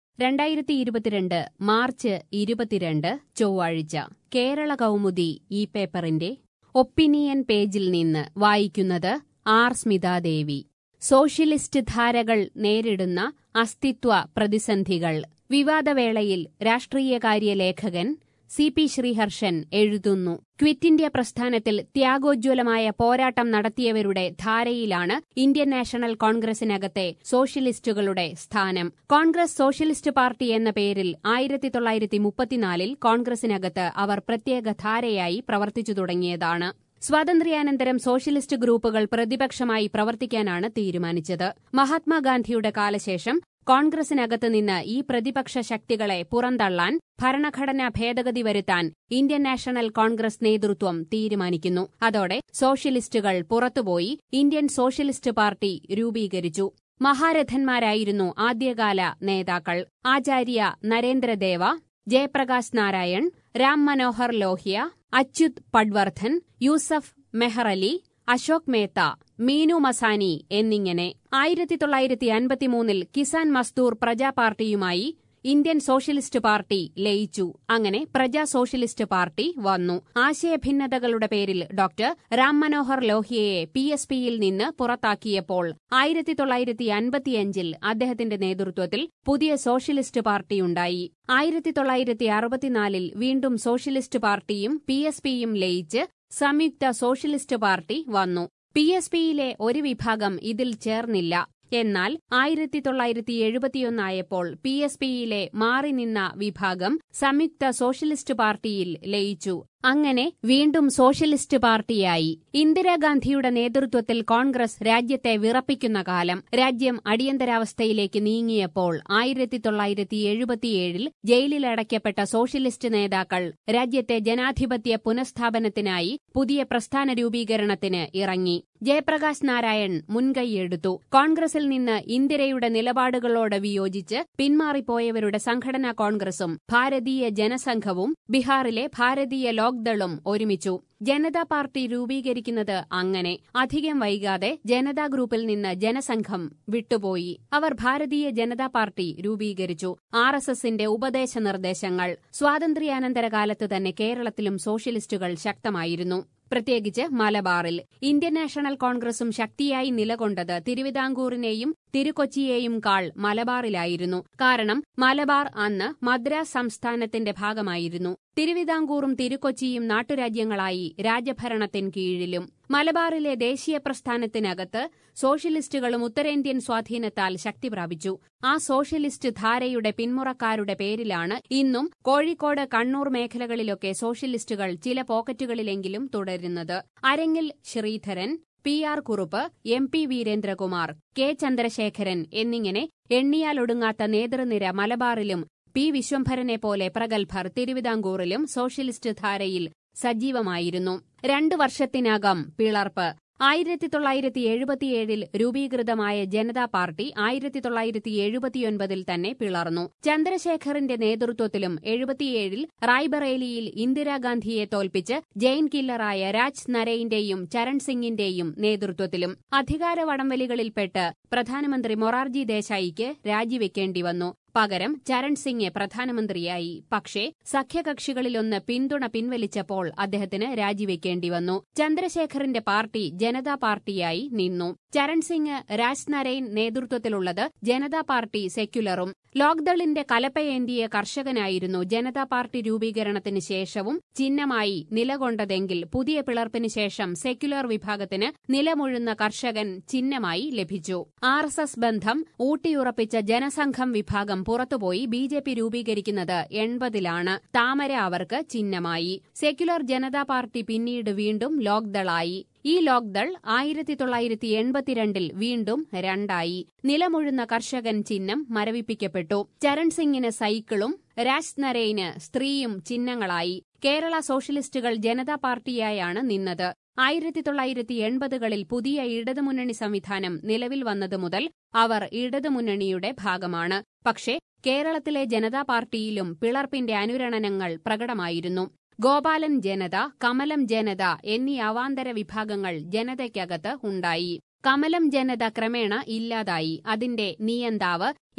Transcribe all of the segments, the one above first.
രണ്ടായിരത്തി ഇരുപത്തിരണ്ട് മാർച്ച് ഇരുപത്തിരണ്ട് ചൊവ്വാഴ്ച കേരള കൗമുദി ഈ പേപ്പറിന്റെ ഒപ്പീനിയൻ പേജിൽ നിന്ന് വായിക്കുന്നത് ആർ സ്മിതാദേവി സോഷ്യലിസ്റ്റ് ധാരകൾ നേരിടുന്ന അസ്തിത്വ പ്രതിസന്ധികൾ വിവാദവേളയിൽ രാഷ്ട്രീയകാര്യ ലേഖകൻ സി പി ശ്രീഹർഷൻ എഴുതുന്നു ക്വിറ്റ് ഇന്ത്യ പ്രസ്ഥാനത്തിൽ ത്യാഗോജ്വലമായ പോരാട്ടം നടത്തിയവരുടെ ധാരയിലാണ് ഇന്ത്യൻ നാഷണൽ കോൺഗ്രസിനകത്തെ സോഷ്യലിസ്റ്റുകളുടെ സ്ഥാനം കോൺഗ്രസ് സോഷ്യലിസ്റ്റ് പാർട്ടി എന്ന പേരിൽ ആയിരത്തി തൊള്ളായിരത്തി മുപ്പത്തിനാലിൽ കോൺഗ്രസിനകത്ത് അവർ പ്രത്യേക ധാരയായി പ്രവർത്തിച്ചു തുടങ്ങിയതാണ് സ്വാതന്ത്ര്യാനന്തരം സോഷ്യലിസ്റ്റ് ഗ്രൂപ്പുകൾ പ്രതിപക്ഷമായി പ്രവർത്തിക്കാനാണ് തീരുമാനിച്ചത് മഹാത്മാഗാന്ധിയുടെ കാലശേഷം കോൺഗ്രസിനകത്ത് നിന്ന് ഈ പ്രതിപക്ഷ ശക്തികളെ പുറന്തള്ളാൻ ഭരണഘടനാ ഭേദഗതി വരുത്താൻ ഇന്ത്യൻ നാഷണൽ കോൺഗ്രസ് നേതൃത്വം തീരുമാനിക്കുന്നു അതോടെ സോഷ്യലിസ്റ്റുകൾ പുറത്തുപോയി ഇന്ത്യൻ സോഷ്യലിസ്റ്റ് പാർട്ടി രൂപീകരിച്ചു മഹാരഥന്മാരായിരുന്നു ആദ്യകാല നേതാക്കൾ ആചാര്യ നരേന്ദ്രദേവ ജയപ്രകാശ് നാരായൺ രാം മനോഹർ ലോഹ്യ അച്യുത് പഡ്വർദ്ധൻ യൂസഫ് മെഹ്റലി അശോക് മേത്ത മീനു മസാനി എന്നിങ്ങനെ ആയിരത്തി തൊള്ളായിരത്തി അൻപത്തിമൂന്നിൽ കിസാൻ മസ്ദൂർ പ്രജാ പാർട്ടിയുമായി ഇന്ത്യൻ സോഷ്യലിസ്റ്റ് പാർട്ടി ലയിച്ചു അങ്ങനെ പ്രജാ സോഷ്യലിസ്റ്റ് പാർട്ടി വന്നു ആശയഭിന്നതകളുടെ പേരിൽ ഡോക്ടർ രാം മനോഹർ ലോഹ്യയെ പി എസ് പിയിൽ നിന്ന് പുറത്താക്കിയപ്പോൾ ആയിരത്തി തൊള്ളായിരത്തി അൻപത്തിയഞ്ചിൽ അദ്ദേഹത്തിന്റെ നേതൃത്വത്തിൽ പുതിയ സോഷ്യലിസ്റ്റ് പാർട്ടിയുണ്ടായി ആയിരത്തി തൊള്ളായിരത്തി അറുപത്തിനാലിൽ വീണ്ടും സോഷ്യലിസ്റ്റ് പാർട്ടിയും പി എസ് പിയും ലയിച്ച് സംയുക്ത സോഷ്യലിസ്റ്റ് പാർട്ടി വന്നു പി എസ് പിയിലെ ഒരു വിഭാഗം ഇതിൽ ചേർന്നില്ല എന്നാൽ ആയിരത്തി തൊള്ളായിരത്തി എഴുപത്തിയൊന്നായപ്പോൾ പി എസ് പിയിലെ മാറി നിന്ന വിഭാഗം സംയുക്ത സോഷ്യലിസ്റ്റ് പാർട്ടിയിൽ ലയിച്ചു അങ്ങനെ വീണ്ടും സോഷ്യലിസ്റ്റ് പാർട്ടിയായി ഇന്ദിരാഗാന്ധിയുടെ നേതൃത്വത്തിൽ കോൺഗ്രസ് രാജ്യത്തെ വിറപ്പിക്കുന്ന കാലം രാജ്യം അടിയന്തരാവസ്ഥയിലേക്ക് നീങ്ങിയപ്പോൾ ആയിരത്തി തൊള്ളായിരത്തി എഴുപത്തിയേഴിൽ ജയിലിലടയ്ക്കപ്പെട്ട സോഷ്യലിസ്റ്റ് നേതാക്കൾ രാജ്യത്തെ ജനാധിപത്യ പുനഃസ്ഥാപനത്തിനായി പുതിയ പ്രസ്ഥാന രൂപീകരണത്തിന് ഇറങ്ങി ജയപ്രകാശ് നാരായൺ മുൻകൈയെടുത്തു കോൺഗ്രസിൽ നിന്ന് ഇന്ദിരയുടെ നിലപാടുകളോട് വിയോജിച്ച് പിന്മാറിപ്പോയവരുടെ സംഘടനാ കോൺഗ്രസും ഭാരതീയ ജനസംഘവും ബീഹാറിലെ ഭാരതീയ ലോക്ദളും ഒരുമിച്ചു ജനതാ പാർട്ടി രൂപീകരിക്കുന്നത് അങ്ങനെ അധികം വൈകാതെ ജനതാ ഗ്രൂപ്പിൽ നിന്ന് ജനസംഘം വിട്ടുപോയി അവർ ഭാരതീയ ജനതാ പാർട്ടി രൂപീകരിച്ചു ആർ എസ് എസിന്റെ ഉപദേശ നിർദ്ദേശങ്ങൾ സ്വാതന്ത്ര്യാനന്തര കാലത്ത് തന്നെ കേരളത്തിലും സോഷ്യലിസ്റ്റുകൾ ശക്തമായിരുന്നു പ്രത്യേകിച്ച് മലബാറിൽ ഇന്ത്യൻ നാഷണൽ കോൺഗ്രസും ശക്തിയായി നിലകൊണ്ടത് തിരുവിതാംകൂറിനെയും തിരുക്കൊച്ചിയെയും കാൾ മലബാറിലായിരുന്നു കാരണം മലബാർ അന്ന് മദ്രാസ് സംസ്ഥാനത്തിന്റെ ഭാഗമായിരുന്നു തിരുവിതാംകൂറും തിരുക്കൊച്ചിയും നാട്ടുരാജ്യങ്ങളായി രാജഭരണത്തിന് കീഴിലും മലബാറിലെ ദേശീയ പ്രസ്ഥാനത്തിനകത്ത് സോഷ്യലിസ്റ്റുകളും ഉത്തരേന്ത്യൻ സ്വാധീനത്താൽ ശക്തി പ്രാപിച്ചു ആ സോഷ്യലിസ്റ്റ് ധാരയുടെ പിന്മുറക്കാരുടെ പേരിലാണ് ഇന്നും കോഴിക്കോട് കണ്ണൂർ മേഖലകളിലൊക്കെ സോഷ്യലിസ്റ്റുകൾ ചില പോക്കറ്റുകളിലെങ്കിലും തുടരുന്നത് Arangil Sreedharan P R Kurup M P Veerendrakumar K Chandrasekharan എന്നിങ്ങനെ എണ്ണിയാലൊടുങ്ങാത്ത നേതൃനിര മലബാറിലും പി വിശ്വംഭരനെ പോലെ പ്രഗത്ഭർ തിരുവിതാംകൂറിലും സോഷ്യലിസ്റ്റ് ധാരയിൽ സജീവമായിരുന്നു രണ്ടു വർഷത്തിനകം പിളർപ്പ് ആയിരത്തി തൊള്ളായിരത്തി എഴുപത്തിയേഴിൽ രൂപീകൃതമായ ജനതാ പാർട്ടി ആയിരത്തി തൊള്ളായിരത്തി എഴുപത്തിയൊൻപതിൽ തന്നെ പിളർന്നു ചന്ദ്രശേഖറിന്റെ നേതൃത്വത്തിലും എഴുപത്തിയേഴിൽ റായ്ബറേലിയിൽ ഇന്ദിരാഗാന്ധിയെ തോൽപ്പിച്ച് ജെയിൻ കില്ലറായ രാജ് നരയിന്റെയും ചരൺ സിംഗിന്റെയും നേതൃത്വത്തിലും അധികാര വടംവലികളിൽപ്പെട്ട് പ്രധാനമന്ത്രി മൊറാർജി ദേശായിക്ക് രാജിവെക്കേണ്ടി വന്നു പകരം ചരൺ സിംഗ് പ്രധാനമന്ത്രിയായി പക്ഷേ സഖ്യകക്ഷികളിലൊന്ന് പിന്തുണ പിൻവലിച്ചപ്പോൾ അദ്ദേഹത്തിന് രാജിവെക്കേണ്ടി വന്നു ചന്ദ്രശേഖറിന്റെ പാർട്ടി ജനതാ പാർട്ടിയായി നിന്നു ചരൺ സിംഗ് രാജ് നരൈൻ നേതൃത്വത്തിലുള്ളത് ജനതാ പാർട്ടി സെക്യുലറും ലോക്ദളിന്റെ കലപ്പയേന്തിയ കർഷകനായിരുന്നു ജനതാ പാർട്ടി രൂപീകരണത്തിന് ശേഷവും ചിഹ്നമായി നിലകൊണ്ടതെങ്കിൽ പുതിയ പിളർപ്പിന് ശേഷം സെക്യുലർ വിഭാഗത്തിന് നിലമുഴുന്ന കർഷകൻ ചിഹ്നമായി ലഭിച്ചു ആർ എസ് എസ് ബന്ധം ഊട്ടിയുറപ്പിച്ച ജനസംഘം വിഭാഗം പുറത്തുപോയി ബി ജെ പി രൂപീകരിക്കുന്നത് എൺപതിലാണ് താമര അവർക്ക് ചിഹ്നമായി സെക്യുലർ ജനതാ പാർട്ടി പിന്നീട് വീണ്ടും ലോക്ദളായി ഈ ലോക്ദൾ ആയിരത്തി തൊള്ളായിരത്തി എൺപത്തിരണ്ടിൽ വീണ്ടും രണ്ടായി നിലമുഴുന്ന കർഷകൻ ചിഹ്നം മരവിപ്പിക്കപ്പെട്ടു ചരൺ സിംഗിന് സൈക്കിളും രാജ് നരയിന് സ്ത്രീയും ചിഹ്നങ്ങളായി കേരള സോഷ്യലിസ്റ്റുകൾ ജനതാ പാർട്ടിയായാണ് നിന്നത് ആയിരത്തി തൊള്ളായിരത്തി എൺപതുകളിൽ പുതിയ ഇടതുമുന്നണി സംവിധാനം നിലവിൽ വന്നതു മുതൽ അവർ ഇടതുമുന്നണിയുടെ ഭാഗമാണ് പക്ഷേ കേരളത്തിലെ ജനതാ പാർട്ടിയിലും പിളർപ്പിന്റെ അനുരണനങ്ങൾ പ്രകടമായിരുന്നു ഗോപാലൻ ജനത കമലം ജനത എന്നീ അവാന്തര വിഭാഗങ്ങൾ ജനതയ്ക്കകത്ത് ഉണ്ടായി കമലം ജനത ക്രമേണ ഇല്ലാതായി അതിന്റെ നിയന്താവ്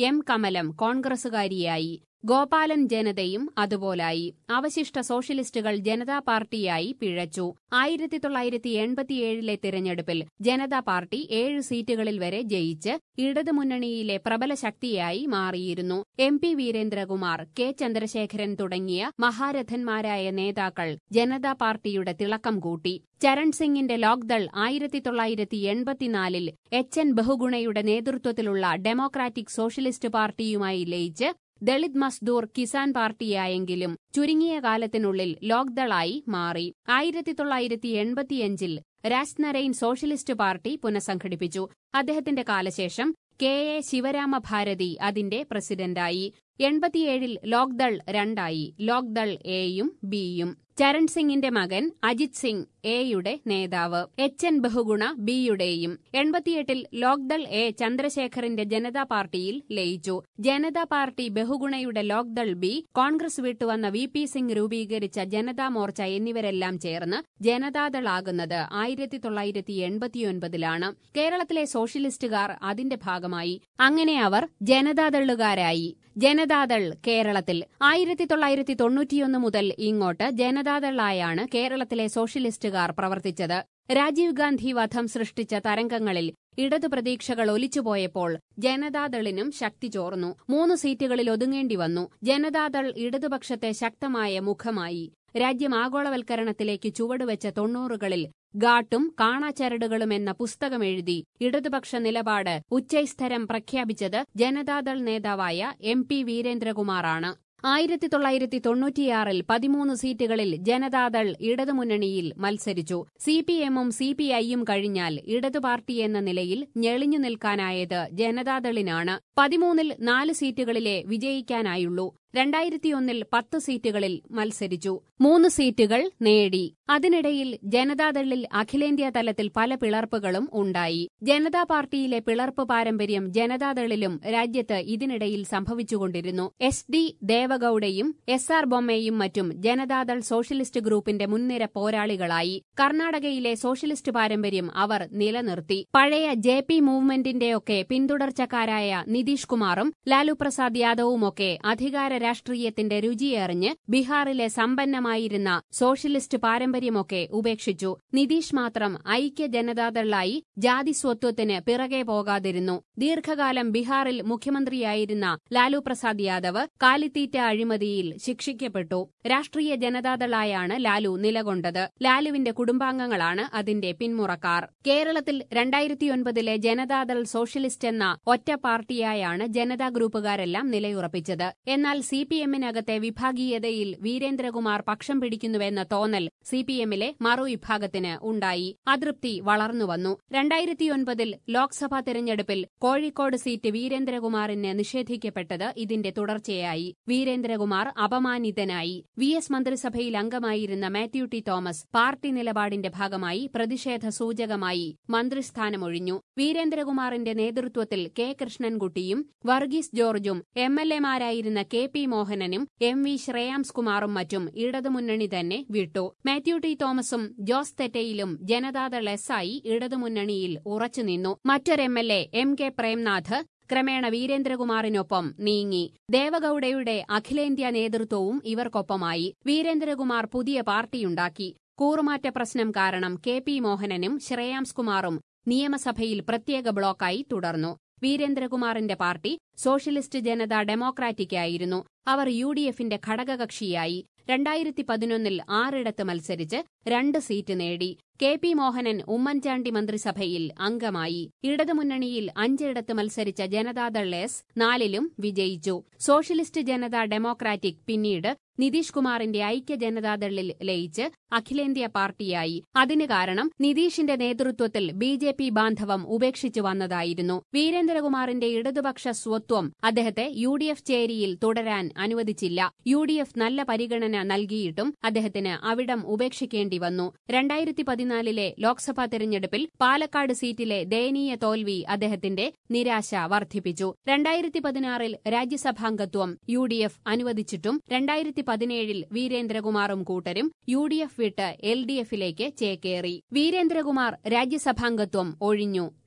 എം കമലം കോൺഗ്രസുകാരിയായി ഗോപാലൻ ജനതയും അതുപോലായി അവശിഷ്ട സോഷ്യലിസ്റ്റുകൾ ജനതാ പാർട്ടിയായി പിഴച്ചു ആയിരത്തി തൊള്ളായിരത്തി എൺപത്തിയേഴിലെ തിരഞ്ഞെടുപ്പിൽ ജനതാ പാർട്ടി ഏഴ് സീറ്റുകളിൽ വരെ ജയിച്ച് ഇടതുമുന്നണിയിലെ പ്രബല ശക്തിയായി മാറിയിരുന്നു M P Veerendrakumar K Chandrasekharan തുടങ്ങിയ മഹാരഥന്മാരായ നേതാക്കൾ ജനതാ പാർട്ടിയുടെ തിളക്കം കൂട്ടി ചരൺ സിംഗിന്റെ ലോക്ദൾ ആയിരത്തി തൊള്ളായിരത്തി എൺപത്തിനാലിൽ എച്ച് എൻ ബഹുഗുണയുടെ നേതൃത്വത്തിലുള്ള ഡെമോക്രാറ്റിക് സോഷ്യലിസ്റ്റ് പാർട്ടിയുമായി ലയിച്ച് ദളിത് മസ്ദൂർ കിസാൻ പാർട്ടിയായെങ്കിലും ചുരുങ്ങിയ കാലത്തിനുള്ളിൽ ലോക്ദളായി മാറി ആയിരത്തി തൊള്ളായിരത്തി എൺപത്തിയഞ്ചിൽ രാജ്നരൈൻ സോഷ്യലിസ്റ്റ് പാർട്ടി പുനഃസംഘടിപ്പിച്ചു അദ്ദേഹത്തിന്റെ കാലശേഷം കെ എ ശിവരാമ ഭാരതി അതിന്റെ പ്രസിഡന്റായി എൺപത്തിയേഴിൽ ലോക്ദൾ രണ്ടായി ലോക്ദൾ എയും ബിയും ചരൺ സിംഗിന്റെ മകൻ അജിത് സിംഗ് എയുടെ നേതാവ് എച്ച് എൻ ബഹുഗുണ ബിയുടെയും എൺപത്തിയെട്ടിൽ ലോക്ദൾ എ ചന്ദ്രശേഖറിന്റെ ജനതാ പാർട്ടിയിൽ ലയിച്ചു ജനതാ പാർട്ടി ബഹുഗുണയുടെ ലോക്ദൾ ബി കോൺഗ്രസ് വിട്ടുവന്ന വി പി സിംഗ് രൂപീകരിച്ച ജനതാ മോർച്ച എന്നിവരെല്ലാം ചേർന്ന് ജനതാദളാകുന്നത് ആയിരത്തി തൊള്ളായിരത്തി എൺപത്തിയൊൻപതിലാണ് കേരളത്തിലെ സോഷ്യലിസ്റ്റുകാർ അതിന്റെ ഭാഗമായി അങ്ങനെ അവർ ജനതാദളുകാരായി ജനതാദൾ കേരളത്തിൽ ആയിരത്തി തൊള്ളായിരത്തി തൊണ്ണൂറ്റിയൊന്ന് മുതൽ ഇങ്ങോട്ട് ജനതാദളായാണ് കേരളത്തിലെ സോഷ്യലിസ്റ്റുകാർ പ്രവർത്തിച്ചത് രാജീവ് ഗാന്ധി വധം സൃഷ്ടിച്ച തരംഗങ്ങളിൽ ഇടതു പ്രതീക്ഷകൾ ഒലിച്ചുപോയപ്പോൾ ജനതാദളിനും ശക്തി ചോർന്നു മൂന്ന് സീറ്റുകളിൽ ഒതുങ്ങേണ്ടി വന്നു ജനതാദൾ ഇടതുപക്ഷത്തെ ശക്തമായ മുഖമായി രാജ്യം ആഗോളവൽക്കരണത്തിലേക്ക് ചുവടുവെച്ച തൊണ്ണൂറുകളിൽ ഗാട്ടും കാണാച്ചരടുകളും എന്ന പുസ്തകമെഴുതി ഇടതുപക്ഷ നിലപാട് ഉച്ചൈസ്ഥരം പ്രഖ്യാപിച്ചത് ജനതാദൾ നേതാവായ എം പി വീരേന്ദ്രകുമാറാണ് ആയിരത്തി തൊള്ളായിരത്തി തൊണ്ണൂറ്റിയാറിൽ പതിമൂന്ന് സീറ്റുകളിൽ ജനതാദൾ ഇടതുമുന്നണിയിൽ മത്സരിച്ചു സി പി എമ്മും സി പി ഐയും കഴിഞ്ഞാൽ ഇടതു പാർട്ടി എന്ന നിലയിൽ ഞെളിഞ്ഞു നിൽക്കാനായത് ജനതാദളിനാണ് പതിമൂന്നിൽ നാല് സീറ്റുകളിലെ വിജയിക്കാനായുള്ളൂ രണ്ടായിരത്തിയൊന്നിൽ പത്ത് സീറ്റുകളിൽ മത്സരിച്ചു മൂന്ന് സീറ്റുകൾ നേടി അതിനിടയിൽ ജനതാദളിൽ അഖിലേന്ത്യാ തലത്തിൽ പല പിളർപ്പുകളും ഉണ്ടായി ജനതാ പാർട്ടിയിലെ പിളർപ്പ് പാരമ്പര്യം ജനതാദളിലും രാജ്യത്ത് ഇതിനിടയിൽ സംഭവിച്ചുകൊണ്ടിരുന്നു എസ് ഡി ദേവഗൌഡയും എസ് ആർ ബൊമ്മയും മറ്റും ജനതാദൾ സോഷ്യലിസ്റ്റ് ഗ്രൂപ്പിന്റെ മുൻനിര പോരാളികളായി കർണാടകയിലെ സോഷ്യലിസ്റ്റ് പാരമ്പര്യം അവർ നിലനിർത്തി പഴയ ജെ പി മൂവ്മെന്റിന്റെയൊക്കെ പിന്തുടർച്ചക്കാരായ നിതീഷ് കുമാറും ലാലു പ്രസാദ് യാദവുമൊക്കെ അധികാര രാഷ്ട്രീയത്തിന്റെ രുചിയറിഞ്ഞ് ബീഹാറിലെ സമ്പന്നമായിരുന്ന സോഷ്യലിസ്റ്റ് പാരമ്പര്യമൊക്കെ ഉപേക്ഷിച്ചു നിതീഷ് മാത്രം ഐക്യ ജനതാദളായി ജാതി സ്വത്വത്തിന് പിറകെ പോകാതിരുന്നു ദീർഘകാലം ബീഹാറിൽ മുഖ്യമന്ത്രിയായിരുന്ന ലാലു പ്രസാദ് യാദവ് കാലിത്തീറ്റ അഴിമതിയിൽ ശിക്ഷിക്കപ്പെട്ടു രാഷ്ട്രീയ ജനതാദളായാണ് ലാലു നിലകൊണ്ടത് ലാലുവിന്റെ കുടുംബാംഗങ്ങളാണ് അതിന്റെ പിന്മുറക്കാർ കേരളത്തിൽ രണ്ടായിരത്തിയൊൻപതിലെ ജനതാദൾ സോഷ്യലിസ്റ്റ് എന്ന ഒറ്റ പാർട്ടിയായാണ് ജനതാ ഗ്രൂപ്പുകാരെല്ലാം നിലയുറപ്പിച്ചത് എന്നാൽ സി പി എമ്മിനകത്തെ വിഭാഗീയതയിൽ വീരേന്ദ്രകുമാർ പക്ഷം പിടിക്കുന്നുവെന്ന തോന്നൽ സി പി എമ്മിലെ മറുവിഭാഗത്തിന് ഉണ്ടായി അതൃപ്തി വളർന്നുവന്നു രണ്ടായിരത്തിയൊൻപതിൽ ലോക്സഭാ തെരഞ്ഞെടുപ്പിൽ കോഴിക്കോട് സീറ്റ് വീരേന്ദ്രകുമാറിന് നിഷേധിക്കപ്പെട്ടത് ഇതിന്റെ തുടർച്ചയായി വീരേന്ദ്രകുമാർ അപമാനിതനായി വി എസ് മന്ത്രിസഭയിൽ അംഗമായിരുന്ന മാത്യു ടി തോമസ് പാർട്ടി നിലപാടിന്റെ ഭാഗമായി പ്രതിഷേധ സൂചകമായി മന്ത്രിസ്ഥാനമൊഴിഞ്ഞു വീരേന്ദ്രകുമാറിന്റെ നേതൃത്വത്തിൽ കെ കൃഷ്ണൻകുട്ടിയും വർഗീസ് ജോർജും എം എൽ എമാരായിരുന്ന കെ പി മോഹനനും എം വി ശ്രേയാംസ് കുമാറും മറ്റും ഇടതുമുന്നണി തന്നെ വിട്ടു മാത്യു ടി തോമസും ജോസ് തെറ്റയിലും ജനതാദൾ എസ്സായി ഇടതുമുന്നണിയിൽ ഉറച്ചുനിന്നു മറ്റൊരു M L A M K Premnath ക്രമേണ വീരേന്ദ്രകുമാറിനൊപ്പം നീങ്ങി ദേവഗൌഡയുടെ അഖിലേന്ത്യാ നേതൃത്വവും ഇവർക്കൊപ്പമായി വീരേന്ദ്രകുമാർ പുതിയ പാർട്ടിയുണ്ടാക്കി കൂറുമാറ്റ പ്രശ്നം കാരണം കെ പി മോഹനനും ശ്രേയാംസ് കുമാറും നിയമസഭയിൽ പ്രത്യേക ബ്ലോക്കായി തുടർന്നു വീരേന്ദ്രകുമാറിന്റെ പാർട്ടി സോഷ്യലിസ്റ്റ് ജനത ഡെമോക്രാറ്റിക് ആയിരുന്നു അവർ യു ഡി എഫിന്റെ ഘടകകക്ഷിയായി രണ്ടായിരത്തി പതിനൊന്നിൽ ആറിടത്ത് മത്സരിച്ച് രണ്ട് സീറ്റ് നേടി കെ പി മോഹനൻ ഉമ്മൻചാണ്ടി മന്ത്രിസഭയിൽ അംഗമായി ഇടതുമുന്നണിയിൽ അഞ്ചിടത്ത് മത്സരിച്ച ജനതാദൾ എസ് നാലിലും വിജയിച്ചു സോഷ്യലിസ്റ്റ് ജനത ഡെമോക്രാറ്റിക് പിന്നീട് നിതീഷ് കുമാറിന്റെ ഐക്യ ജനതാദളിൽ ലയിച്ച് അഖിലേന്ത്യാ പാർട്ടിയായി അതിന് കാരണം നിതീഷിന്റെ നേതൃത്വത്തിൽ ബി ജെ പി ബാന്ധവം ഉപേക്ഷിച്ചു വന്നതായിരുന്നു വീരേന്ദ്രകുമാറിന്റെ ഇടതുപക്ഷ സ്വത്വം അദ്ദേഹത്തെ യു ഡി എഫ് ചേരിയിൽ തുടരാൻ അനുവദിച്ചില്ല യു ഡി എഫ് നല്ല പരിഗണന നൽകിയിട്ടും അദ്ദേഹത്തിന് അവിടം ഉപേക്ഷിക്കേണ്ടി വന്നു രണ്ടായിരത്തി പതിനാലിലെ ലോക്സഭാ തെരഞ്ഞെടുപ്പിൽ പാലക്കാട് സീറ്റിലെ ദയനീയ തോൽവി അദ്ദേഹത്തിന്റെ നിരാശ വർദ്ധിപ്പിച്ചു രണ്ടായിരത്തി പതിനാറിൽ രാജ്യസഭാംഗത്വം യു ഡി എഫ് അനുവദിച്ചിട്ടും രണ്ടായിരത്തി പതിനേഴിൽ വീരേന്ദ്രകുമാറും കൂട്ടരും യു ഡി എഫ് വിട്ട് എൽ ഡി എഫിലേക്ക് ചേക്കേറി വീരേന്ദ്രകുമാർ രാജ്യസഭാംഗത്വം ഒഴിഞ്ഞു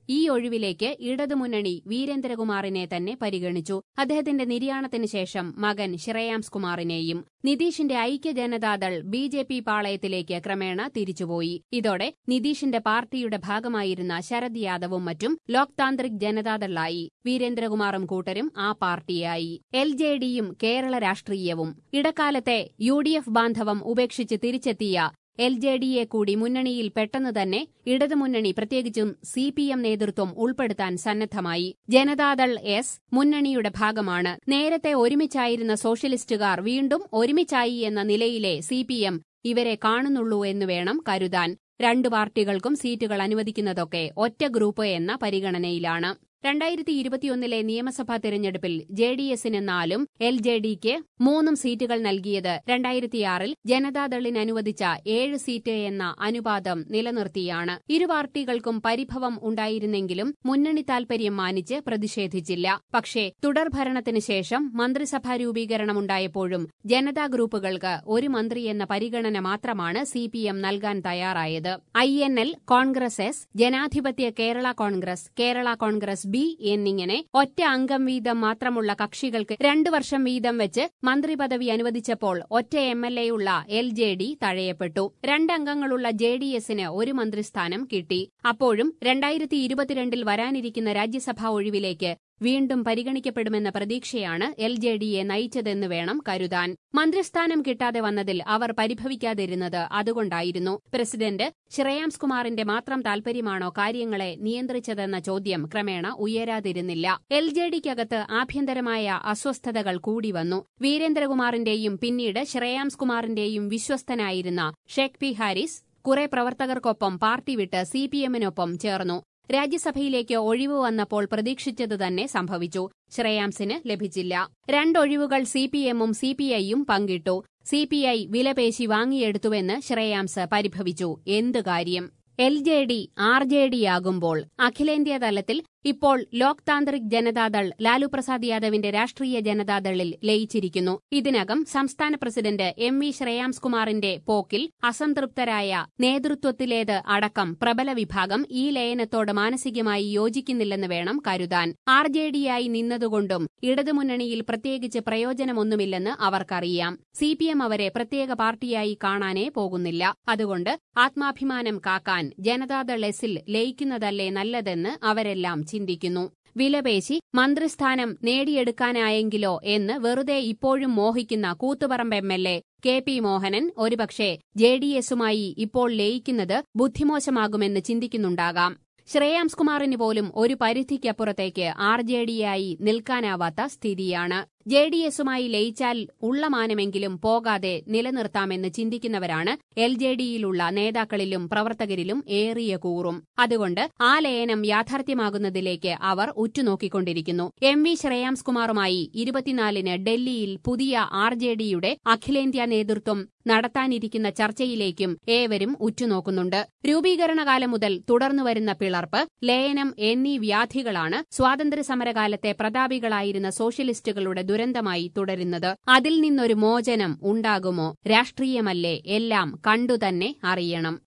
ഈ ഒഴിവിലേക്ക് ഇടതുമുന്നണി വീരേന്ദ്രകുമാറിനെ തന്നെ പരിഗണിച്ചു അദ്ദേഹത്തിന്റെ നിര്യാണത്തിന് ശേഷം മകൻ ശ്രേയാംസ് കുമാറിനെയും നിതീഷിന്റെ ഐക്യ ജനതാദൾ ബി ജെ പി പാളയത്തിലേക്ക് ക്രമേണ തിരിച്ചുപോയി ഇതോടെ നിതീഷിന്റെ പാർട്ടിയുടെ ഭാഗമായിരുന്ന ശരദ് യാദവും മറ്റും ലോക് താന്ത്രിക് ജനതാദളായി വീരേന്ദ്രകുമാറും കൂട്ടരും ആ പാർട്ടിയായി എൽ ജെ ഡിയും കേരള രാഷ്ട്രീയവും ഇടക്കാലത്തെ യു ഡി എഫ് ബാന്ധവം ഉപേക്ഷിച്ച് തിരിച്ചെത്തിയ എൽ ജെ ഡിയെ കൂടി മുന്നണിയിൽ പെട്ടെന്ന് തന്നെ ഇടതുമുന്നണി പ്രത്യേകിച്ചും സി പി എം നേതൃത്വം ഉൾപ്പെടുത്താൻ സന്നദ്ധമായി ജനതാദൾ എസ് മുന്നണിയുടെ ഭാഗമാണ് നേരത്തെ ഒരുമിച്ചായിരുന്ന സോഷ്യലിസ്റ്റുകാർ വീണ്ടും ഒരുമിച്ചായി എന്ന നിലയിലെ സി പി എം ഇവരെ കാണുന്നുള്ളൂ എന്ന് വേണം കരുതാൻ രണ്ടു പാർട്ടികൾക്കും സീറ്റുകൾ അനുവദിക്കുന്നതൊക്കെ ഒറ്റ ഗ്രൂപ്പ് എന്ന പരിഗണനയിലാണ് രണ്ടായിരത്തി ഇരുപത്തിയൊന്നിലെ നിയമസഭാ തെരഞ്ഞെടുപ്പിൽ ജെ ഡി എസിന് നാലും എൽ ജെ ഡിക്ക് മൂന്നും സീറ്റുകൾ നൽകിയത് രണ്ടായിരത്തിയാറിൽ ജനതാദളിന് അനുവദിച്ച ഏഴ് സീറ്റ് എന്ന അനുപാതം നിലനിർത്തിയാണ് ഇരു പാർട്ടികൾക്കും പരിഭവം ഉണ്ടായിരുന്നെങ്കിലും മുന്നണി താൽപര്യം മാനിച്ച് പ്രതിഷേധിച്ചില്ല പക്ഷേ തുടർഭരണത്തിന് ശേഷം മന്ത്രിസഭാ രൂപീകരണമുണ്ടായപ്പോഴും ജനതാ ഗ്രൂപ്പുകൾക്ക് ഒരു മന്ത്രി എന്ന പരിഗണന മാത്രമാണ് സി പി എം നൽകാൻ തയ്യാറായത് I N L Congress S ജനാധിപത്യ കേരള കോൺഗ്രസ് കേരള കോൺഗ്രസ് ബി എന്നിങ്ങനെ ഒറ്റ അംഗം വീതം മാത്രമുള്ള കക്ഷികൾക്ക് രണ്ടു വർഷം വീതം വെച്ച് മന്ത്രിപദവി അനുവദിച്ചപ്പോൾ ഒറ്റ എം എൽ എയുള്ള എൽ ജെ ഡി തഴയപ്പെട്ടു രണ്ടംഗങ്ങളുള്ള ജെ ഡി എസിന് ഒരു മന്ത്രിസ്ഥാനം കിട്ടി അപ്പോഴും രണ്ടായിരത്തി ഇരുപത്തിരണ്ടിൽ വരാനിരിക്കുന്ന രാജ്യസഭാ ഒഴിവിലേക്ക് വീണ്ടും പരിഗണിക്കപ്പെടുമെന്ന പ്രതീക്ഷയാണ് എൽ ജെ ഡിയെ നയിച്ചതെന്ന് വേണം കരുതാൻ മന്ത്രിസ്ഥാനം കിട്ടാതെ വന്നതിൽ അവർ പരിഭവിക്കാതിരുന്നത് അതുകൊണ്ടായിരുന്നു പ്രസിഡന്റ് ശ്രേയാംസ് കുമാറിന്റെ മാത്രം താൽപര്യമാണോ കാര്യങ്ങളെ നിയന്ത്രിച്ചതെന്ന ചോദ്യം ക്രമേണ ഉയരാതിരുന്നില്ല എൽ ജെ ഡിക്കകത്ത് ആഭ്യന്തരമായ അസ്വസ്ഥതകൾ കൂടി വന്നു വീരേന്ദ്രകുമാറിന്റെയും പിന്നീട് ശ്രേയാംസ് കുമാറിന്റെയും വിശ്വസ്തനായിരുന്ന ഷേഖ് പി ഹാരിസ് കുറെ പ്രവർത്തകർക്കൊപ്പം പാർട്ടി വിട്ട് സി പി എമ്മിനൊപ്പം ചേർന്നു രാജ്യസഭയിലേക്ക് ഒഴിവ് വന്നപ്പോൾ പ്രതീക്ഷിച്ചത് തന്നെ സംഭവിച്ചു ശ്രേയാംസിന് ലഭിച്ചില്ല രണ്ടൊഴിവുകൾ സി പി എമ്മും സി പി ഐയും പങ്കിട്ടു സി പി ഐ വിലപേശി വാങ്ങിയെടുത്തുവെന്ന് ശ്രേയാംസ് പരിഭവിച്ചു എന്ത് കാര്യം L J D R J ഡിയാകുമ്പോൾ അഖിലേന്ത്യാ തലത്തിൽ ഇപ്പോൾ ലോക് താന്ത്രിക് ജനതാദൾ ലാലു പ്രസാദ് യാദവിന്റെ രാഷ്ട്രീയ ജനതാദളിൽ ലയിച്ചിരിക്കുന്നു ഇതിനകം സംസ്ഥാന പ്രസിഡന്റ് എം വി ശ്രേയാംസ് കുമാറിന്റെ പോക്കിൽ അസംതൃപ്തരായ നേതൃത്വത്തിലേത് അടക്കം പ്രബല വിഭാഗം ഈ ലയനത്തോട് മാനസികമായി യോജിക്കുന്നില്ലെന്ന് വേണം കരുതാൻ ആർ ജെ ഡിയായി നിന്നതുകൊണ്ടും ഇടതുമുന്നണിയിൽ പ്രത്യേകിച്ച് പ്രയോജനമൊന്നുമില്ലെന്ന് അവർക്കറിയാം സി പി എം അവരെ പ്രത്യേക പാർട്ടിയായി കാണാനേ പോകുന്നില്ല അതുകൊണ്ട് ആത്മാഭിമാനം കാക്കാൻ ജനതാദൾ എസിൽ ലയിക്കുന്നതല്ലേ നല്ലതെന്ന് അവരെല്ലാം ചിന്തിക്കുന്നു വിലപേശി മന്ത്രിസ്ഥാനം നേടിയെടുക്കാനായെങ്കിലോ എന്ന് വെറുതെ ഇപ്പോഴും മോഹിക്കുന്ന Koothuparamba M L A K P Mohanan ഒരുപക്ഷെ ജെ ഡി എസുമായി ഇപ്പോൾ ലയിക്കുന്നത് ബുദ്ധിമോശമാകുമെന്ന് ചിന്തിക്കുന്നുണ്ടാകാം ശ്രേയാംസ് കുമാറിന് പോലും ഒരു പരിധിക്കപ്പുറത്തേക്ക് ആർ ജെ ഡിയായി നിൽക്കാനാവാത്ത സ്ഥിതിയാണ് ജെ ഡി എസുമായി ലയിച്ചാൽ ഉള്ള മാനമെങ്കിലും പോകാതെ നിലനിർത്താമെന്ന് ചിന്തിക്കുന്നവരാണ് എൽ ജെ ഡിയിലുള്ള നേതാക്കളിലും പ്രവർത്തകരിലും ഏറിയ കൂറും അതുകൊണ്ട് ആ ലയനം യാഥാർത്ഥ്യമാകുന്നതിലേക്ക് അവർ ഉറ്റുനോക്കിക്കൊണ്ടിരിക്കുന്നു എം വി ശ്രേയാംസ് കുമാറുമായി ഇരുപത്തിനാലിന് ഡൽഹിയിൽ പുതിയ ആർ ജെ ഡിയുടെ അഖിലേന്ത്യാ നേതൃത്വം നടത്താനിരിക്കുന്ന ചർച്ചയിലേക്കും ഏവരും ഉറ്റുനോക്കുന്നുണ്ട് രൂപീകരണകാലം മുതൽ തുടർന്നുവരുന്ന പിളർപ്പ് ലയനം എന്നീ വ്യാധികളാണ് സ്വാതന്ത്ര്യസമരകാലത്തെ പ്രതാപികളായിരുന്ന സോഷ്യലിസ്റ്റുകളുടെ ദുരന്തമായി തുടരുന്നത് അതിൽ നിന്നൊരു മോചനം ഉണ്ടാകുമോ രാഷ്ട്രീയമല്ലേ എല്ലാം കണ്ടുതന്നെ അറിയണം